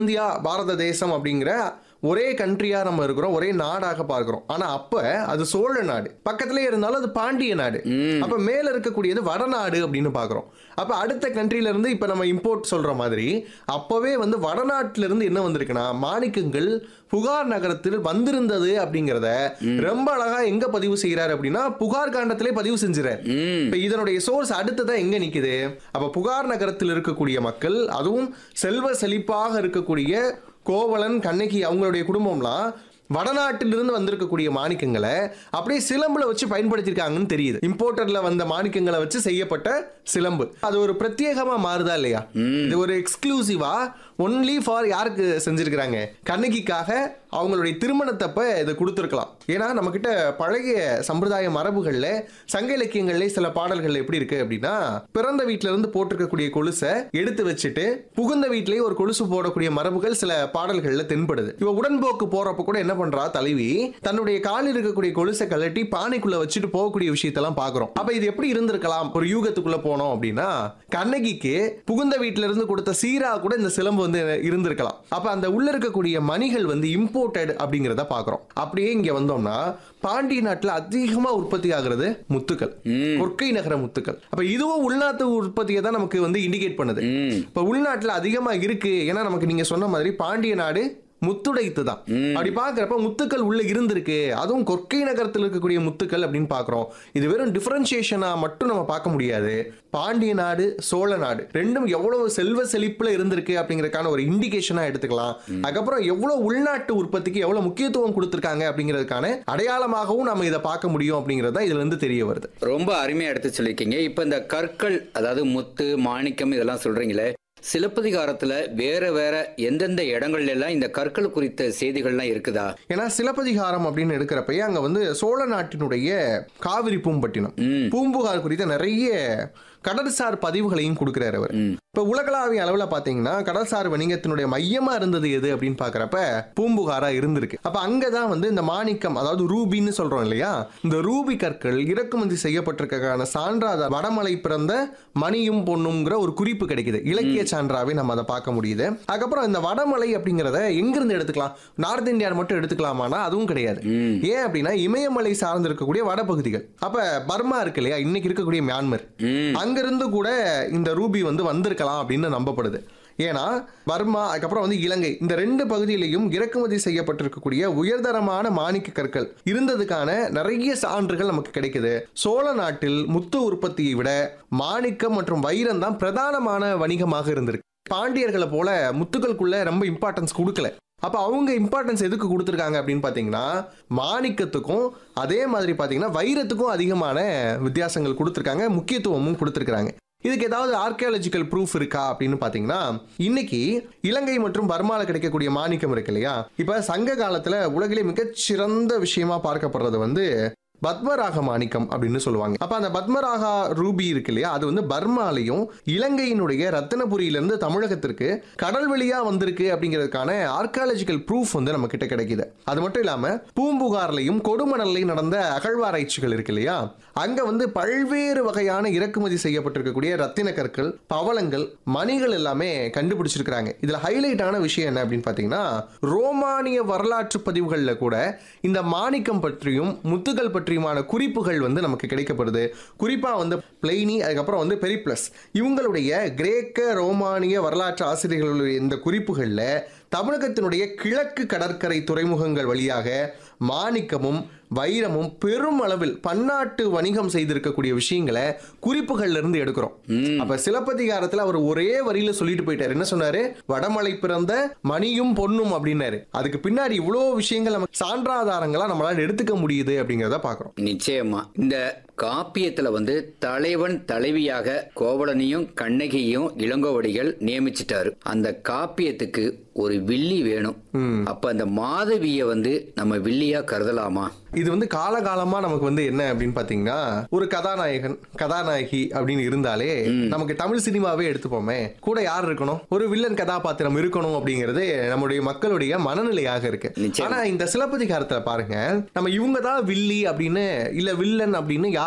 India பாரத தேசம் அப்படிங்கிற ஒரே கண்ட்ரியா நம்ம இருக்கிறோம் ஒரே நாடாக பார்க்கிறோம் ஆனா அப்ப அது சோழ நாடு பக்கத்திலே இருந்தாலும் அது பாண்டிய நாடு அப்ப மேல இருக்கக்கூடியது வடநாடு அப்படின்னு பாக்குறோம் அப்ப அடுத்த கண்ட்ரில இருந்து இப்ப நம்ம இம்போர்ட் சொல்ற மாதிரி அப்பவே வந்து வடநாட்டுல இருந்து என்ன வந்திருக்குன்னா மாணிக்கங்கள் புகார் நகரத்தில் வந்திருந்தது அப்படிங்கறத ரொம்ப அழகா எங்க பதிவு செய்யறாரு அப்படின்னா புகார் காண்டத்திலே பதிவு செஞ்சுறாரு ம் இப்ப இதனுடைய சோர்ஸ் அடுத்ததா எங்க நிக்குது அப்ப புகார் நகரத்தில் இருக்கக்கூடிய மக்கள் அதுவும் செல்வ செழிப்பாக இருக்கக்கூடிய கோவலன் கண்ணகி அவங்களுடைய குடும்பம்லாம் வடநாட்டிலிருந்து வந்திருக்கக்கூடிய மாணிக்கங்களை அப்படியே சிலம்புல வச்சு பயன்படுத்தியிருக்காங்கன்னு தெரியுது இம்போர்ட்டர்ல வந்த மாணிக்கங்களை வச்சு செய்யப்பட்ட சிலம்பு அது ஒரு பிரத்யேகமா மாறுதா இல்லையா இது ஒரு எக்ஸ்க்ளூசிவா ஒன்லி ஃபார் யாருக்கு செஞ்சிருக்கிறாங்க கண்ணகிக்காக அவங்களுடைய திருமணத்தப்ப இதை கொடுத்துருக்கலாம் ஏன்னா நம்ம கிட்ட பழைய சம்பிரதாய மரபுகள்ல சங்க இலக்கியங்கள்ல சில பாடல்கள் எப்படி இருக்கு அப்படின்னா பிறந்த வீட்ல இருந்து போட்டிருக்கக்கூடிய கொலுசை எடுத்து வச்சுட்டு புகுந்த வீட்லயே ஒரு கொலுசு போடக்கூடிய மரபுகள் சில பாடல்கள்ல தென்படுது இவ உடன்போக்கு போறப்ப கூட என்ன பண்றா தலைவி தன்னுடைய காலில் இருக்கக்கூடிய கொலுசை கழட்டி பானைக்குள்ள வச்சுட்டு போகக்கூடிய விஷயத்தெல்லாம் பாக்குறோம் அப்ப இது எப்படி இருந்திருக்கலாம் ஒரு யூகத்துக்குள்ள போனோம் அப்படின்னா கண்ணகிக்கு புகுந்த வீட்ல இருந்து கொடுத்த சீரா கூட இந்த சிலம்பு வந்து இருந்திருக்கலாம் அப்ப அந்த உள்ள இருக்கக்கூடிய மணிகள் வந்து இம்போர்ட்டட் அப்படிங்கறத பாக்குறோம் அப்படியே இங்க வந்தோம்னா பாண்டிய நாட்டுல அதிகமா உற்பத்தி ஆகுறது முத்துக்கள் கொற்கை நகர முத்துக்கள் அப்ப இதுவும் உள்நாட்டு உற்பத்தியை தான் நமக்கு வந்து இண்டிகேட் பண்ணுது ம் இப்ப உள்நாட்டுல அதிகமா இருக்கு ஏன்னா நமக்கு நீங்க சொன்ன மாதிரி பாண்டிய நாடு முத்துடைத்து தான் அப்படி பாக்குறப்ப முத்துக்கள் உள்ள இருந்திருக்கு அதுவும் கொற்கை நகரத்தில் இருக்கக்கூடிய முத்துக்கள் அப்படின்னு பாக்குறோம் இது வெறும் டிஃபரன்சியேஷனா மட்டும் நம்ம பார்க்க முடியாது பாண்டிய நாடு சோழ நாடு ரெண்டும் எவ்வளவு செல்வ செழிப்புல இருந்திருக்கு அப்படிங்கறதுக்கான ஒரு இண்டிகேஷனா எடுத்துக்கலாம் அதுக்கப்புறம் எவ்வளவு உள்நாட்டு உற்பத்திக்கு எவ்வளவு முக்கியத்துவம் கொடுத்திருக்காங்க அப்படிங்கிறதுக்கான அடையாளமாகவும் நம்ம இதை பார்க்க முடியும் அப்படிங்கிறது தான் இதுல இருந்து தெரிய வருது ரொம்ப அருமையா எடுத்து சொல்லியிருக்கீங்க இப்ப இந்த கற்கள் அதாவது முத்து மாணிக்கம் இதெல்லாம் சொல்றீங்களே சிலப்பதிகாரத்துல வேற வேற எந்தெந்த இடங்கள்ல எல்லாம் இந்த கற்கள் குறித்த செய்திகள்லாம் இருக்குதா ஏன்னா சிலப்பதிகாரம் அப்படின்னு எடுக்கிறப்பயே அங்க வந்து சோழ நாட்டினுடைய காவிரி பூம்பட்டினம் ம் பூம்புகார் குறித்த நிறைய கடல்சார் பதிவுகளையும் கொடுக்கிறார் அவர் இப்ப உலகளாவிய அளவுல பாத்தீங்கன்னா கடல்சார் வணிகத்தினுடைய மையமா இருந்தது எது அப்படின்னு பாக்குறப்ப பூம்புகாரா இருந்திருக்கு அப்ப அங்கதான் வந்து இந்த மாணிக்கம் அதாவது ரூபின்னு சொல்றோம் இல்லையா இந்த ரூபி கற்கள் இறக்குமதி செய்யப்பட்டிருக்கான சான்றாதார் வடமலை பிறந்த மணியும் பொண்ணுங்கிற ஒரு குறிப்பு கிடைக்குது இலக்கிய சான்றாவே நம்ம அதை பார்க்க முடியுது அதுக்கப்புறம் இந்த வடமலை அப்படிங்கறத எங்கிருந்து எடுத்துக்கலாம் நார்த் இந்தியா மட்டும் எடுத்துக்கலாமானா அதுவும் கிடையாது ம் ஏன் அப்படின்னா இமயமலை சார்ந்து இருக்கக்கூடிய வடபகுதிகள் அப்ப பர்மா இருக்கு இல்லையா இன்னைக்கு இருக்கக்கூடிய மியான்மர் ம் அங்கிருந்து கூட இந்த ரூபி வந்து வந்திருக்கலாம் அப்படின்னு நம்பப்படுது ஏன்னா பர்மா அதுக்கப்புறம் வந்து இலங்கை இந்த ரெண்டு பகுதியிலையும் இறக்குமதி செய்யப்பட்டிருக்கக்கூடிய உயர்தரமான மாணிக்க கற்கள் இருந்ததுக்கான நிறைய சான்றுகள் நமக்கு கிடைக்குது சோழ நாட்டில் முத்து உற்பத்தியை விட மாணிக்கம் மற்றும் வைரம் தான் பிரதானமான வணிகமாக இருந்திருக்கு பாண்டியர்களை போல முத்துக்களுக்குள்ள ரொம்ப இம்பார்ட்டன்ஸ் கொடுக்கல அப்ப அவங்க இம்பார்ட்டன்ஸ் எதுக்கு கொடுத்துருக்காங்க அப்படின்னு பாத்தீங்கன்னா மாணிக்கத்துக்கும் அதே மாதிரி பாத்தீங்கன்னா வைரத்துக்கும் அதிகமான வித்தியாசங்கள் கொடுத்துருக்காங்க முக்கியத்துவமும் கொடுத்துருக்காங்க இதுக்கு ஏதாவது ஆர்கியாலஜிக்கல் ப்ரூஃப் இருக்கா அப்படின்னு பாத்தீங்கன்னா இன்னைக்கு இலங்கை மற்றும் பர்மால கிடைக்கக்கூடிய மாணிக்கம் இருக்கு இல்லையா இப்ப சங்க காலத்துல உலகிலே மிகச்சிறந்த விஷயமா பார்க்கப்படுறது வந்து பத்மராக மாணிக்கம் அப்படின்னு சொல்லுவாங்க அப்ப அந்த பத்மராகா ரூபி இருக்கு இல்லையா அது வந்து பர்மாலையும் இலங்கையினுடைய ரத்தினபுரியிலிருந்து தமிழகத்திற்கு கடல் வழியா வந்திருக்கு அப்படிங்கிறதுக்கான ஆர்காலஜிக்கல் ப்ரூஃப் வந்து நம்ம கிட்ட கிடைக்குது அது மட்டும் இல்லாம பூம்புகார்லையும் கொடுமணல்லையும் நடந்த அகழ்வாராய்ச்சிகள் இருக்கு இல்லையா அங்க வந்து பல்வேறு வகையான இறக்குமதி செய்யப்பட்டிருக்கக்கூடிய ரத்தின கற்கள் பவளங்கள் மணிகள் எல்லாமே கண்டுபிடிச்சிருக்கிறாங்க இதுல ஹைலைட்டான விஷயம் என்ன அப்படின்னு பாத்தீங்கன்னா ரோமானிய வரலாற்று பதிவுகள்ல கூட இந்த மாணிக்கம் பற்றியும் முத்துகள் பற்றியுமான குறிப்புகள் வந்து நமக்கு கிடைக்கப்படுது குறிப்பா வந்து பிளைனி அதுக்கப்புறம் வந்து பெரிப்ளஸ் இவங்களுடைய கிரேக்க ரோமானிய வரலாற்று ஆசிரியர்களுடைய இந்த குறிப்புகள்ல தமிழகத்தினுடைய கிழக்கு கடற்கரை துறைமுகங்கள் வழியாக மாணிக்கமும் வைரமும் பெரும் அளவில் பன்னாட்டு வணிகம் செய்திருக்கக்கூடிய விஷயங்களை குறிப்புகள்ல இருந்து எடுக்கிறோம் அப்ப சிலப்பதிகாரத்துல அவர் ஒரே வரியில சொல்லிட்டு போயிட்டாரு என்ன சொன்னாரு வடமலை பிறந்த மணியும் பொண்ணும் அப்படின்னாரு அதுக்கு பின்னாடி இவ்வளவு விஷயங்கள் நமக்கு சான்றாதாரங்களா நம்மளால எடுத்துக்க முடியுது அப்படிங்கறத பாக்குறோம் நிச்சயமா இந்த காப்பியத்துல வந்து தலைவன் தலைவியாக கோவலனையும் கண்ணகியையும் இளங்கோவடிகள் நியமிச்சிட்டாரு அந்த காப்பியத்துக்கு ஒரு வில்லி வேணும் அப்ப அந்த மாதவிய வந்து நம்ம வில்லியா கருதலாமா இது வந்து காலகாலமா நமக்கு வந்து என்ன அப்படின்னு பாத்தீங்கன்னா ஒரு கதாநாயகன் கதாநாயகி அப்படின்னு இருந்தாலே நமக்கு தமிழ் சினிமாவே எடுத்துப்போமே கூட யார் இருக்கணும் ஒரு வில்லன் கதாபாத்திரம் இருக்கணும் அப்படிங்கிறது நம்முடைய மக்களுடைய மனநிலையாக இருக்கு நிச்சயமா. ஆனா இந்த சிலப்பதிகாரத்துல பாருங்க நம்ம இவங்க தான் வில்லி அப்படின்னு இல்ல வில்லன் அப்படின்னு யாரும்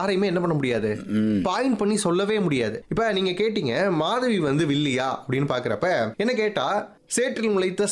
யாரையுமே என்ன பண்ண முடியாது பாயிண்ட் பண்ணி சொல்லவே முடியாது இப்ப நீங்க கேட்டீங்க மாதவி வந்து வில்லியா அப்படின்னு பாக்குறப்ப என்ன கேட்டா சேற்றில் முளைத்த